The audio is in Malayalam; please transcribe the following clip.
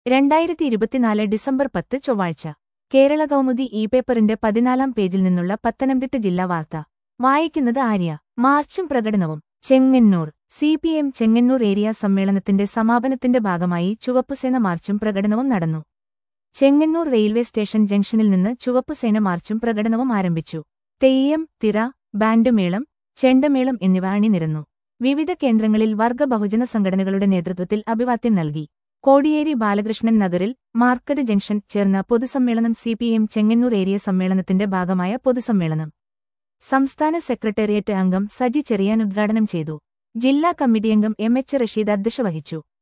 രണ്ടായിരത്തി ഇരുപത്തിനാല് ഡിസംബർ പത്ത് ചൊവ്വാഴ്ച കേരള കൗമുദി ഇ പേപ്പറിന്റെ പതിനാലാം പേജിൽ നിന്നുള്ള പത്തനംതിട്ട ജില്ലാ വാർത്ത വായിക്കുന്നത് ആര്യ മാർച്ചും പ്രകടനവും Chengannur C P M Chengannur area സമ്മേളനത്തിന്റെ സമാപനത്തിന്റെ ഭാഗമായി ചുവപ്പുസേന മാർച്ചും പ്രകടനവും നടന്നു ചെങ്ങന്നൂർ റെയിൽവേ സ്റ്റേഷൻ ജംഗ്ഷനിൽ നിന്ന് ചുവപ്പുസേന മാർച്ചും പ്രകടനവും ആരംഭിച്ചു തെയ്യം തിറ ബാൻഡുമേളം ചെണ്ടമേളം എന്നിവ അണിനിരന്നു വിവിധ കേന്ദ്രങ്ങളിൽ വർഗ ബഹുജന സംഘടനകളുടെ നേതൃത്വത്തിൽ അഭിവാദ്യം നൽകി കോടിയേരി ബാലകൃഷ്ണൻ നഗറിൽ മാർക്കറ്റ് ജംഗ്ഷൻ ചേർന്ന പൊതുസമ്മേളനം സിപിഎം ചെങ്ങന്നൂർ ഏരിയ സമ്മേളനത്തിന്റെ ഭാഗമായ പൊതുസമ്മേളനം സംസ്ഥാന സെക്രട്ടേറിയറ്റ് അംഗം സജി ചെറിയാൻ ഉദ്ഘാടനം ചെയ്തു ജില്ലാ കമ്മിറ്റിയംഗം എം എച്ച് റഷീദ് അധ്യക്ഷ വഹിച്ചു